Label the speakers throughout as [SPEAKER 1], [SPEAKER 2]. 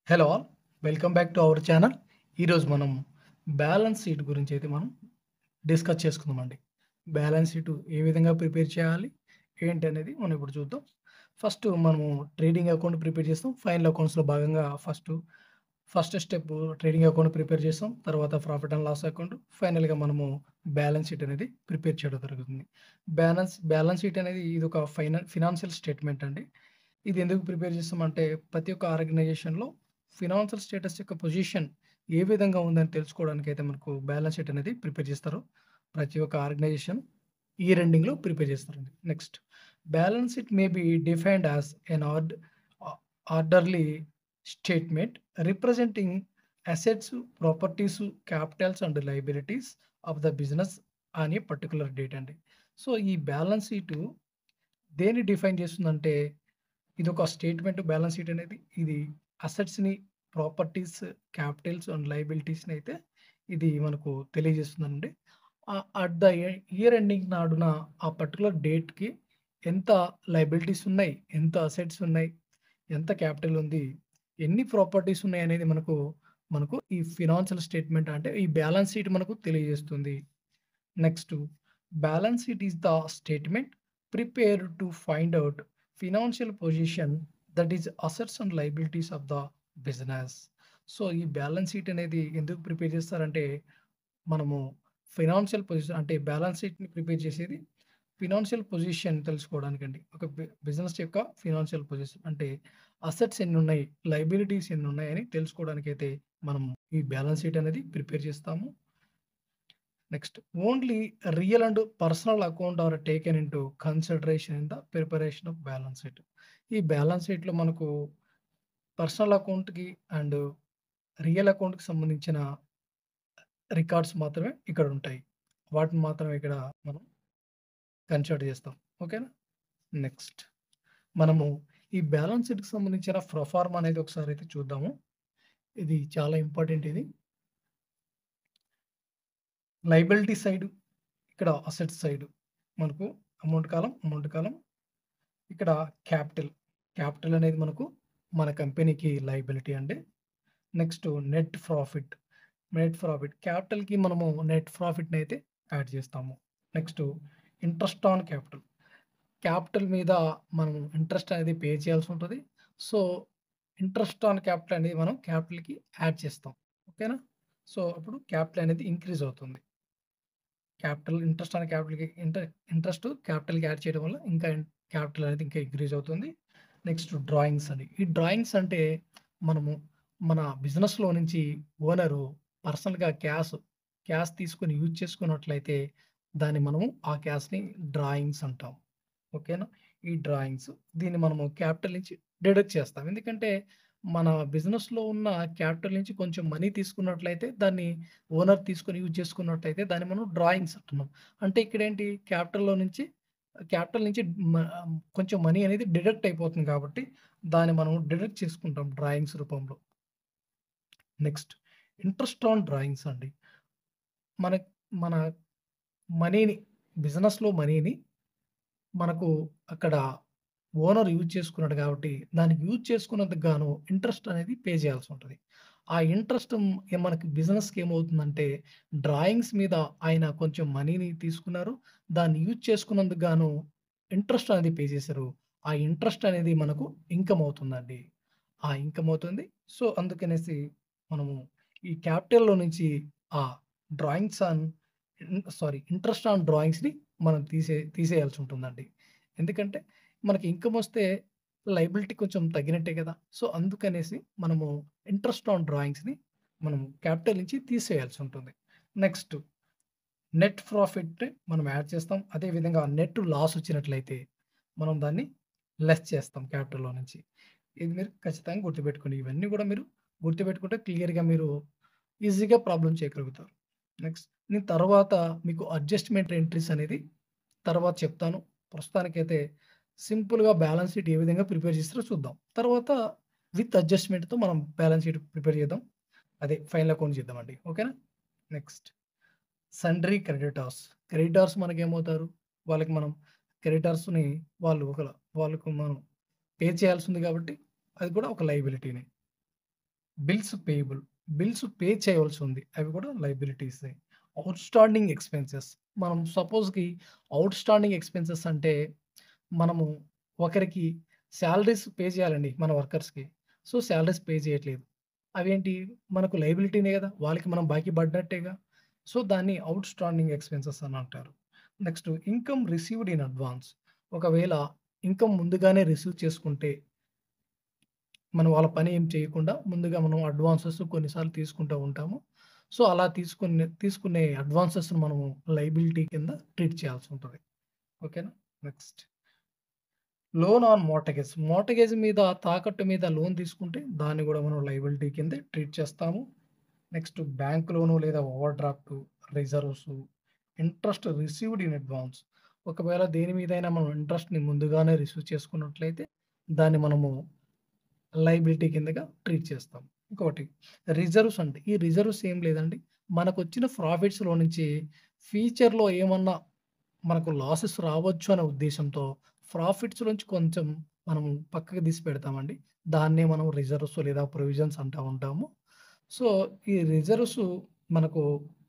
[SPEAKER 1] Hello all welcome back to our channel ఈరోజు మనం balance sheet గురించి అయితే మనం డిస్కస్ చేసుకుందామండి బ్యాలెన్స్ షీట్ ఏ విధంగా ప్రిపేర్ చేయాలి ఏంటి అనేది మనం ఇప్పుడు చూద్దాం ఫస్ట్ మనము ట్రేడింగ్ అకౌంట్ ప్రిపేర్ చేస్తాం ఫైనల్ అకౌంట్స్లో భాగంగా first first step trading account prepare చేస్తాం తర్వాత ప్రాఫిట్ అండ్ లాస్ అకౌంట్ ఫైనల్గా మనము బ్యాలెన్స్ షీట్ అనేది ప్రిపేర్ చేయడం జరుగుతుంది బ్యాలెన్స్ బ్యాలెన్స్ షీట్ అనేది ఇది ఒక ఫైనా ఫినాన్షియల్ స్టేట్మెంట్ అండి ఇది ఎందుకు ప్రిపేర్ చేస్తామంటే ప్రతి ఒక్క ఆర్గనైజేషన్లో ఫినాన్షియల్ స్టేటస్ యొక్క పొజిషన్ ఏ విధంగా ఉందని తెలుసుకోవడానికి అయితే మనకు బ్యాలెన్స్ షీట్ అనేది ప్రిపేర్ చేస్తారు ప్రతి ఒక్క ఆర్గనైజేషన్ ఈ రెండింగ్లో ప్రిపేర్ చేస్తారండి next balance sheet may be defined as an ord orderly statement representing assets properties capitals and liabilities of the business అని పర్టికులర్ డేట్ అండి సో ఈ బ్యాలెన్స్ షీటు దేన్ని డిఫైన్ చేస్తుందంటే ఇది ఒక స్టేట్మెంట్ బ్యాలెన్స్ షీట్ అనేది ఇది అసెట్స్ని ప్రాపర్టీస్ క్యాపిటల్స్ అండ్ లైబిలిటీస్ని అయితే ఇది మనకు తెలియజేస్తుందండి అట్ ద ఇయర్ ఎండింగ్ నాడున ఆ పర్టికులర్ డేట్కి ఎంత లైబిలిటీస్ ఉన్నాయి ఎంత అసెట్స్ ఉన్నాయి ఎంత క్యాపిటల్ ఉంది ఎన్ని ప్రాపర్టీస్ ఉన్నాయి అనేది మనకు మనకు ఈ ఫినాన్షియల్ స్టేట్మెంట్ అంటే ఈ బ్యాలెన్స్ షీట్ మనకు తెలియజేస్తుంది next balance sheet is the statement prepare to find out financial position that is assets and liabilities of the business so ఈ బ్యాలెన్స్ షీట్ అనేది ఎందుకు ప్రిపేర్ చేస్తారంటే మనము ఫినాన్షియల్ పొజిషన్ అంటే బ్యాలెన్స్ షీట్ని ప్రిపేర్ చేసేది ఫినాన్షియల్ పొజిషన్ తెలుసుకోవడానికి అండి ఒక బిజినెస్ యొక్క ఫినాన్షియల్ పొజిషన్ అంటే అసెట్స్ ఎన్ని ఉన్నాయి లైబిలిటీస్ ఎన్ని ఉన్నాయి అని తెలుసుకోవడానికి అయితే మనం ఈ బ్యాలెన్స్ షీట్ అనేది ప్రిపేర్ చేస్తాము next only real and personal account are taken into consideration in the preparation of balance sheet ఈ బ్యాలెన్స్ షీట్లో మనకు పర్సనల్ అకౌంట్కి అండ్ రియల్ అకౌంట్కి సంబంధించిన రికార్డ్స్ మాత్రమే ఇక్కడ ఉంటాయి వాటిని మాత్రమే ఇక్కడ మనం కన్సిడర్ చేస్తాం ఓకేనా నెక్స్ట్ మనము ఈ బ్యాలెన్స్ షీట్కి సంబంధించిన ప్రొఫార్మ్ అనేది ఒకసారి అయితే చూద్దాము ఇది చాలా ఇంపార్టెంట్ ఇది లైబిలిటీ సైడ్ ఇక్కడ అసెట్ సైడ్ మనకు అమౌంట్ కాలం అమౌంట్ కాలం ఇక్కడ క్యాపిటల్ క్యాపిటల్ అనేది మనకు మన కంపెనీకి లైబిలిటీ అండి next net profit net profit క్యాపిటల్కి మనము నెట్ ప్రాఫిట్ని అయితే యాడ్ చేస్తాము next interest on capital capital మీద మనం ఇంట్రెస్ట్ అనేది పే చేయాల్సి ఉంటుంది సో ఇంట్రెస్ట్ ఆన్ క్యాపిటల్ అనేది మనం క్యాపిటల్కి యాడ్ చేస్తాం ఓకేనా సో అప్పుడు క్యాపిటల్ అనేది ఇంక్రీజ్ అవుతుంది క్యాపిటల్ ఇంట్రెస్ట్ ఆన్ క్యాపిటల్కి ఇంటర్ ఇంట్రెస్ట్ క్యాపిటల్కి యాడ్ చేయడం వల్ల ఇంకా క్యాపిటల్ అనేది ఇంకా ఇంక్రీజ్ అవుతుంది నెక్స్ట్ డ్రాయింగ్స్ అండి ఈ డ్రాయింగ్స్ అంటే మనము మన బిజినెస్లో నుంచి ఓనరు పర్సనల్గా క్యాష్ క్యాష్ తీసుకొని యూజ్ చేసుకున్నట్లయితే దాన్ని మనము ఆ క్యాష్ని డ్రాయింగ్స్ అంటాం ఓకేనా ఈ డ్రాయింగ్స్ దీన్ని మనము క్యాపిటల్ నుంచి డిడక్ట్ చేస్తాం ఎందుకంటే మన బిజినెస్లో ఉన్న క్యాపిటల్ నుంచి కొంచెం మనీ తీసుకున్నట్లయితే దాన్ని ఓనర్ తీసుకొని యూజ్ చేసుకున్నట్లయితే దాన్ని మనం డ్రాయింగ్స్ అంటున్నాం అంటే ఇక్కడ ఏంటి క్యాపిటల్లో నుంచి క్యాపిటల్ నుంచి కొంచెం మనీ అనేది డిడక్ట్ అయిపోతుంది కాబట్టి దాన్ని మనం డిడక్ట్ చేసుకుంటాం డ్రాయింగ్స్ రూపంలో నెక్స్ట్ ఇంట్రెస్ట్ ఆన్ డ్రాయింగ్స్ అండి మన మన మనీని బిజినెస్లో మనీని మనకు అక్కడ ఓనర్ యూజ్ చేసుకున్నాడు కాబట్టి దానికి యూజ్ చేసుకున్నందుకు గాను ఇంట్రెస్ట్ అనేది పే చేయాల్సి ఉంటుంది ఆ ఇంట్రెస్ట్ మనకి బిజినెస్కి ఏమవుతుందంటే డ్రాయింగ్స్ మీద ఆయన కొంచెం మనీని తీసుకున్నారు దాన్ని యూజ్ చేసుకున్నందుకు గాను ఇంట్రెస్ట్ అనేది పే చేశారు ఆ ఇంట్రెస్ట్ అనేది మనకు ఇన్కమ్ అవుతుందండి ఆ ఇన్కమ్ అవుతుంది సో అందుకనేసి మనము ఈ క్యాపిటల్లో నుంచి ఆ drawings on sorry interest on డ్రాయింగ్స్ని మనం తీసే తీసేయాల్సి ఉంటుందండి ఎందుకంటే మనకి ఇన్కమ్ వస్తే లైబిలిటీ కొంచెం తగ్గినట్టే కదా సో అందుకనేసి మనము ఇంట్రెస్ట్ ఆన్ డ్రాయింగ్స్ని మనం క్యాపిటల్ నుంచి తీసేయాల్సి ఉంటుంది నెక్స్ట్ నెట్ ప్రాఫిట్ మనం యాడ్ చేస్తాం అదేవిధంగా నెట్ లాస్ వచ్చినట్లయితే మనం దాన్ని లెస్ చేస్తాం క్యాపిటల్లో నుంచి ఇది మీరు ఖచ్చితంగా గుర్తుపెట్టుకోండి ఇవన్నీ కూడా మీరు గుర్తుపెట్టుకుంటే క్లియర్గా మీరు ఈజీగా ప్రాబ్లం చేయగలుగుతారు నెక్స్ట్ నేను తర్వాత మీకు అడ్జస్ట్మెంట్ ఎంట్రీస్ అనేది తర్వాత చెప్తాను ప్రస్తుతానికైతే సింపుల్గా బ్యాలెన్స్ షీట్ ఏ విధంగా ప్రిపేర్ చేస్తారో చూద్దాం తర్వాత విత్ అడ్జస్ట్మెంట్తో మనం బ్యాలెన్స్ షీట్ ప్రిపేర్ చేద్దాం అదే ఫైనల్ అకౌంట్ చేద్దామండి ఓకేనా నెక్స్ట్ సండ్రీ క్రెడిటార్స్ క్రెడిటార్స్ మనకి ఏమవుతారు వాళ్ళకి మనం క్రెడిటార్స్ని వాళ్ళు ఒక వాళ్ళకు మనం పే చేయాల్సి ఉంది కాబట్టి అది కూడా ఒక లైబిలిటీనే బిల్స్ పేయబుల్. బిల్స్ పే చేయవలసి ఉంది. అవి కూడా లయబిలిటీసే. Outstanding expenses. మనం సపోజ్‌కి ఔట్‌స్టాండింగ్ ఎక్స్‌పెన్సెస్ అంటే మనము ఒకరికి సాలరీస్ పే చేయాలండి మన వర్కర్స్‌కి. సో, సాలరీస్ పే చేయట్లేదు. అవేంటి మనకు లయబిలిటీనే గదా! వాళ్ళకి మనం బాకీ పడ్డట్టేగా. సో, దాన్ని ఔట్‌స్టాండింగ్ ఎక్స్‌పెన్సెస్ అని అంటారు. Next income received in advance. ఒకవేళ ఇన్‌కమ్ ముందుగానే రిసీవ్ చేసుకుంటే మనం వాళ్ళ పని ఏం చేయకుండా ముందుగా మనం అడ్వాన్సెస్ కొన్నిసార్లు తీసుకుంటూ ఉంటాము. సో, అలా తీసుకునే తీసుకునే అడ్వాన్సెస్‌ని మనము లయబిలిటీ కింద ట్రీట్ చేయాల్సి ఉంటది. ఓకేనా? Next. Loan on mortgage. Mortgage మీద తాకట్టు మీద లోన్ తీసుకుంటే దాన్ని గూడా మనం లయబిలిటీ కిందే ట్రీట్ చేస్తాము. నెక్స్ట్ బ్యాంక్ లోను లేదా overdraft, reserves, interest received in advance. ఒకవేళ దేని మీదైనా మనం ఇంట్రెస్ట్‌ని ముందుగానే రిసీవ్ చేసుకున్నట్లయితే దాన్ని మనము లయబిలిటీ కిందగా ట్రీట్ చేస్తాం. ఇంకోటి రిజర్వ్స్ అంటే ఈ రిజర్వ్స్ ఏం లేదండి. మనకొచ్చిన ప్రాఫిట్స్‌లో నుంచి ఫ్యూచర్‌లో ఏమన్నా మనకు లాసెస్ రావచ్చు అనే ఉద్దేశంతో ప్రాఫిట్స్ నుంచి కొంచెం మనం పక్కకు తీసి పెడతామండి. దాన్నే మనం రిజర్వ్స్ లేదా ప్రొవిజన్స్ అంటా ఉంటాము. సో, ఈ రిజర్వ్స్ మనకు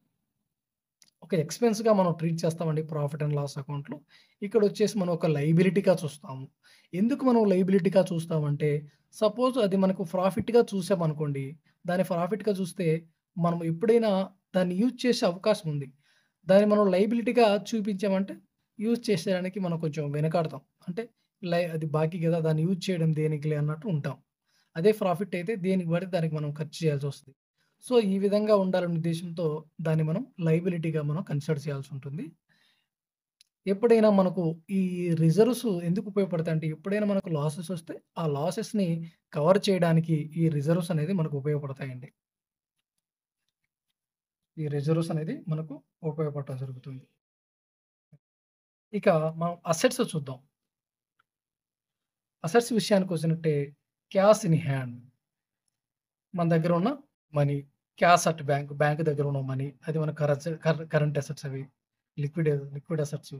[SPEAKER 1] ఒక ఎక్స్‌పెన్స్‌గా మనం ట్రీట్ చేస్తామండి ప్రాఫిట్ అండ్ లాస్ అకౌంట్‌లో. ఇక్కడొచ్చేసి మనం ఒక లయబిలిటీగా చూస్తాము. ఎందుకు మనం లయబిలిటీగా చూస్తామంటే సపోజ్ అది మనకు ప్రాఫిట్‌గా చూసామనుకోండి. దాన్ని ప్రాఫిట్‌గా చూస్తే మనం ఎప్పుడైనా దాన్ని యూజ్ చేసే అవకాశం ఉంది. దాన్ని మనం లయబిలిటీగా చూపించామంటే యూజ్ చేసేయడానికి మనం కొంచెం వెనకాడతాం. అంటే లై అది బాకీ గదా! దాన్ని యూజ్ చేయడం దేనికిలే అన్నట్టు ఉంటాం. అదే ప్రాఫిట్ అయితే దేనికి పడితే దానికి మనం ఖర్చు చేయాల్సొస్తది. సో, ఈ విధంగా ఉండాలనే ఉద్దేశంతో దాన్ని మనం లయబిలిటీగా మనం కన్సిడర్ చేయాల్సి ఉంటుంది. ఎప్పుడైనా మనకు ఈ రిజర్వ్స్ ఎందుకు ఉపయోగపడతాయంటే ఎప్పుడైనా మనకు లాసెస్ వస్తే ఆ లాసెస్‌ని కవర్ చేయడానికి ఈ రిజర్వ్స్ అనేది మనకు ఉపయోగపడతాయండి. ఈ రిజర్వ్స్ అనేది మనకు ఉపయోగపడటం జరుగుతుంది. ఇక మనం అసెట్స్ చూద్దాం. అసెట్స్ విషయానికొచ్చినట్టే క్యాష్ ఇన్ హ్యాండ్. మన దగ్గర ఉన్న money. Cash at bank. Bank దగ్గర ఉన్న మనీ. అది మన కరచ కర్ కరెంట్ అసెట్స్ అవి. Liquid liquid assets.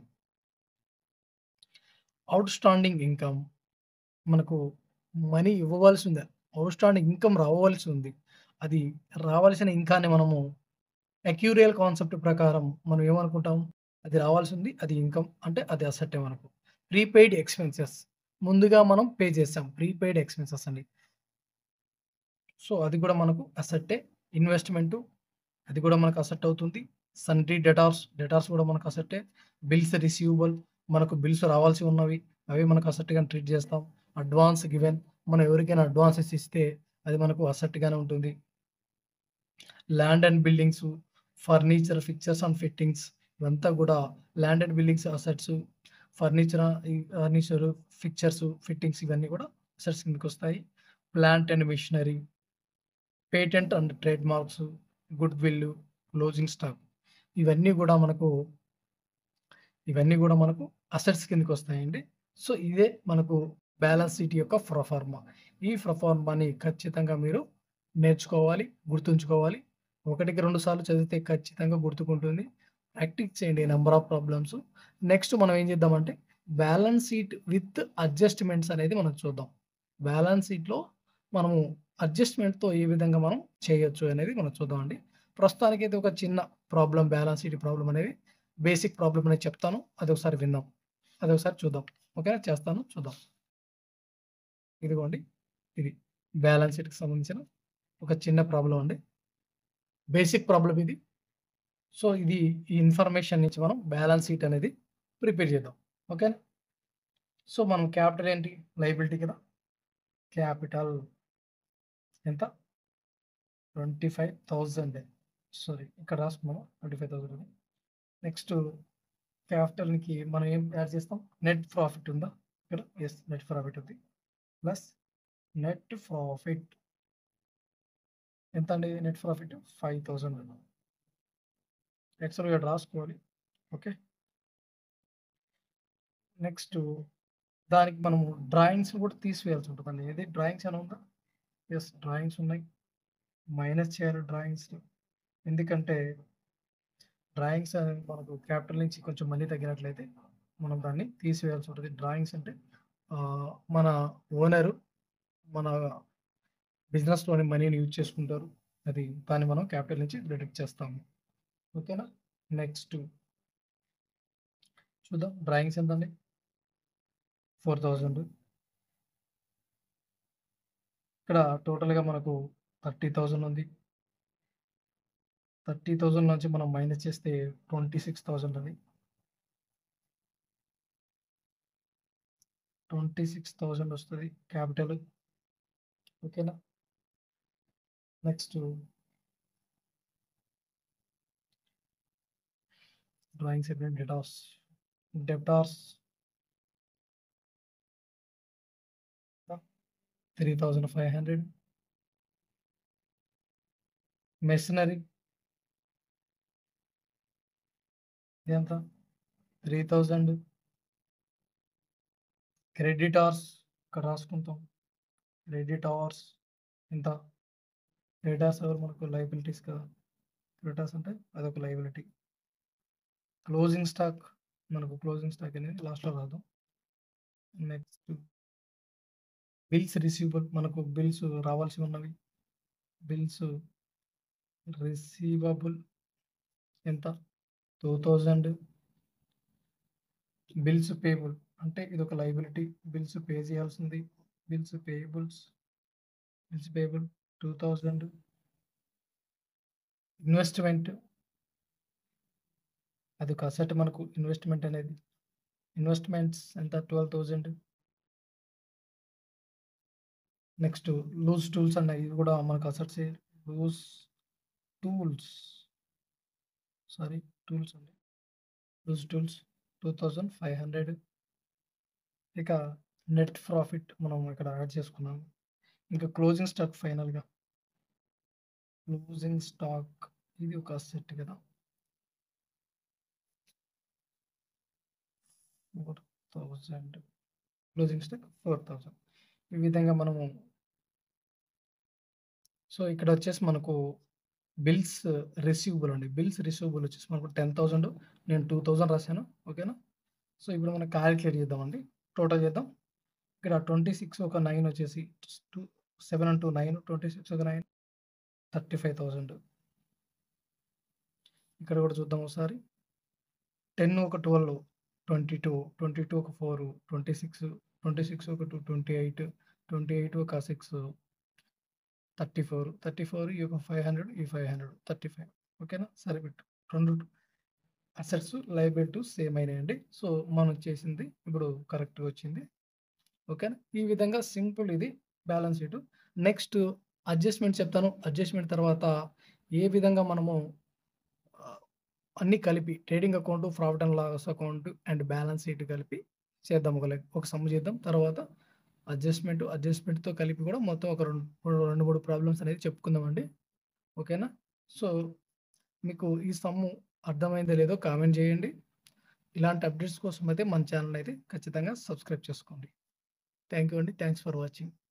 [SPEAKER 1] Outstanding income. మనకు మనీ ఇవ్వవలసి ఉంది. ఔట్‌స్టాండింగ్ ఇన్‌కమ్ రావవలసి ఉంది. అది రావాల్సిన ఇన్‌కాన్ని మనము అక్యూరియల్ కాన్సెప్ట్ ప్రకారం మనం ఏమనుకుంటాం? అది రావాల్సింది. అది ఇన్‌కమ్ అంటే అది అసెట్టే మనకు. Prepaid expenses. ముందుగా మనం పే చేసాం. ప్రీపెయిడ్ ఎక్స్‌పెన్సెస్ అండి. సో, అది కూడా మనకు అసెట్టే. ఇన్వెస్ట్‌మెంటు అది కూడా మనకు అసెట్ అవుతుంది. సన్‌ట్రీ డెటార్స్. డెటార్స్ కూడా మనకు అసెట్టే. బిల్స్ రిసీవబుల్ మనకు బిల్స్ రావాల్సి ఉన్నవి. అవి మనకు అసెట్‌గానే ట్రీట్ చేస్తాం. అడ్వాన్స్ గివెన్ మనం ఎవరికైనా అడ్వాన్సెస్ ఇస్తే అది మనకు అసెట్‌గానే ఉంటుంది. Land and buildings, furniture, fixtures and fittings ఇవంతా కూడా land and buildings assets. Furniture ఈ ఫర్నిచర్, ఫిక్చర్స్, ఫిట్టింగ్స్ ఇవన్నీ కూడా అసెట్స్ కిందకొస్తాయి. Plant and machinery. Patent and trademarks, goodwill, closing stock. ఇవన్నీ కూడా మనకు ఇవన్నీ కూడా మనకు అసెట్స్ కిందకొస్తాయండి. సో, ఇదే మనకు బ్యాలెన్స్ షీట్ యొక్క ప్రొఫార్మా. ఈ ప్రొఫార్మాని ఖచ్చితంగా మీరు నేర్చుకోవాలి. గుర్తుంచుకోవాలి. ఒకటికి రెండు సార్లు చదివితే ఖచ్చితంగా గుర్తుకుంటుంది. ప్రాక్టీస్ చేయండి నంబర్ ఆఫ్ ప్రాబ్లమ్స్. నెక్స్ట్ మనం ఏం చేద్దామంటే బ్యాలెన్స్ షీట్ విత్ అడ్జస్ట్‌మెంట్స్ అనేది మనం చూద్దాం. బ్యాలెన్స్ షీట్‌లో మనము అడ్జస్ట్‌మెంట్‌తో ఏ విధంగా మనం చేయొచ్చు అనేది మనం చూద్దామండి. ప్రస్తుతానికైతే ఒక చిన్న ప్రాబ్లమ్ బ్యాలెన్స్ షీట్ ప్రాబ్లమ్ అనేది బేసిక్ ప్రాబ్లమ్ అనేది చెప్తాను. అదొకసారి విందాం. అదొకసారి చూద్దాం. ఓకేనా? చేస్తాను చూద్దాం. ఇదిగోండి. ఇది బ్యాలెన్స్ షీట్‌కి సంబంధించిన ఒక చిన్న ప్రాబ్లమ్ అండి. బేసిక్ ప్రాబ్లమ్ ఇది. సో, ఇది ఈ ఇన్ఫర్మేషన్ నుంచి మనం బ్యాలెన్స్ షీట్ అనేది ప్రిపేర్ చేద్దాం. ఓకేనా? సో, మనం క్యాపిటల్ ఏంటి? లయబిలిటీ కదా! క్యాపిటల్ ఎంత? 25,000 సారీ ఇక్కడ రాసుకున్నాము 25,000 అని. నెక్స్ట్ క్యాపిటల్‌కి మనం ఏం యాడ్ చేస్తాం? నెట్ ప్రాఫిట్ ఉందా? ఇక్కడ యెస్ నెట్ ప్రాఫిట్ ఉంది. ప్లస్ నెట్ ప్రాఫిట్ ఎంత అండి నెట్ ప్రాఫిట్? 5,000 యాక్చువల్‌గా ఇక్కడ రాసుకోవాలి. ఓకే. నెక్స్ట్ దానికి మనము డ్రాయింగ్స్ కూడా తీసివేయాల్సి ఉంటదండి. ఏది డ్రాయింగ్స్ ఏమైనా ఉందా? యెస్ డ్రాయింగ్స్ ఉన్నాయి. మైనస్ చేయాలి డ్రాయింగ్స్. ఎందుకంటే డ్రాయింగ్స్ అనేది మనకు క్యాపిటల్ నుంచి కొంచెం మనీ తగ్గినట్లయితే మనం దాన్ని తీసివేయాల్సి ఉంటది. డ్రాయింగ్స్ అంటే ఆహ్, మన ఓనరు మన బిజినెస్‌లోని మనీని యూజ్ చేసుకుంటారు. అది దాన్ని మనం క్యాపిటల్ నుంచి డిడక్ట్ చేస్తాము. ఓకేనా? నెక్స్ట్ చూద్దాం డ్రాయింగ్స్ ఎంతండి? 4000 ఇక్కడ టోటల్‌గా మనకు 30,000 ఉంది. 30,000 నుంచి మనం మైనస్ చేస్తే 26,000 అది. 26,000 వస్తది క్యాపిటల్. ఓకేనా? నెక్స్ట్ డ్రాయింగ్స్ అయిపోయినాయి. డెటార్స్. డెబ్టార్స్ 3,500 మెషినరీ ఎంత? 3,000 క్రెడిటార్స్ ఇక్కడ రాసుకుంటాం. క్రెడిటార్స్ ఎంత? క్రెడిటార్స్ ఎవరు మనకు లయబిలిటీస్ కదా! క్రెడిటార్స్ అంటే అదొక లయబిలిటీ. క్లోజింగ్ స్టాక్ మనకు క్లోజింగ్ స్టాక్ అనేది లాస్ట్‌లో రాద్దాం. నెక్స్ట్ బిల్స్ రిసీవబుల్ మనకు బిల్స్ రావాల్సి ఉన్నవి. బిల్స్ రిసీవబుల్ ఎంత? 2,000 బిల్స్ పేయబుల్ అంటే ఇదొక లయబిలిటీ. బిల్స్ పే చేయాల్సింది. Bills payables bills payable 2,000 investment అదొక అసెట్ మనకు ఇన్వెస్ట్‌మెంట్ అనేది. ఇన్వెస్ట్‌మెంట్స్ ఎంత? 12,000 నెక్స్ట్ లూజ్ టూల్స్ అన్నాయి. ఇవి కూడా మనకు అసెట్సే. లూజ్ టూల్స్ సారీ టూల్స్ అండి. లూజ్ టూల్స్ 2,500 ఇక నెట్ ప్రాఫిట్ మనం ఇక్కడ యాడ్ చేసుకున్నాము. ఇంకా క్లోజింగ్ స్టాక్ ఫైనల్‌గా. క్లోజింగ్ స్టాక్ ఇది ఒక అసెట్ కదా! 4,000 క్లోజింగ్ స్టాక్ 4,000 ఈ విధంగా మనము సో, ఇక్కడ వచ్చేసి మనకు బిల్స్ రిసీవబుల్ అండి. బిల్స్ రిసీవబుల్ వచ్చేసి మనకు 10,000 నేను 2,000 రాసాను. ఓకేనా? సో, ఇప్పుడు మనం కాలిక్యులేట్ చేద్దామండి. టోటల్ చేద్దాం. ఇక్కడ 26 ఒక 9 వచ్చేసి టూ 7 ఇంటూ 9 26 ఒక 9 35,000 ఇక్కడ కూడా చూద్దాం ఒకసారి. 10 ఒక 12 22 22 ఒక 4 26 26 ఒక 2 28 28 ఒక 6 34 34 ఈ ఒక 500 ఈ 500 35 ఓకేనా? సరిపెట్టు. 2 అసెట్స్, లయబిలిటీస్ సేమ్ అయినాయండి. సో, మనం చేసింది ఇప్పుడు కరెక్ట్‌గా వచ్చింది. ఓకేనా? ఈ విధంగా సింపుల్ ఇది బ్యాలెన్స్ షీట్. నెక్స్ట్ అడ్జస్ట్‌మెంట్ చెప్తాను. అడ్జస్ట్‌మెంట్ తర్వాత ఏ విధంగా మనము ఆహ్, అన్నీ కలిపి trading account, profit and loss account and balance sheet కలిపి చేద్దాం. ఒక లెక్ ఒక సమ్ చేద్దాం. తర్వాత అడ్జస్ట్‌మెంట్, అడ్జస్ట్‌మెంట్‌తో కలిపి కూడా మొత్తం ఒక రెండు 2, 3 ప్రాబ్లమ్స్ అనేది చెప్పుకుందామండి. ఓకేనా? సో, మీకు ఈ సమ్ము అర్థమైందో లేదో కామెంట్ చేయండి. ఇలాంటి అప్డేట్స్ కోసం అయితే మన ఛానెల్ అయితే ఖచ్చితంగా సబ్స్క్రైబ్ చేసుకోండి. థాంక్ యూ అండి. Thanks for watching.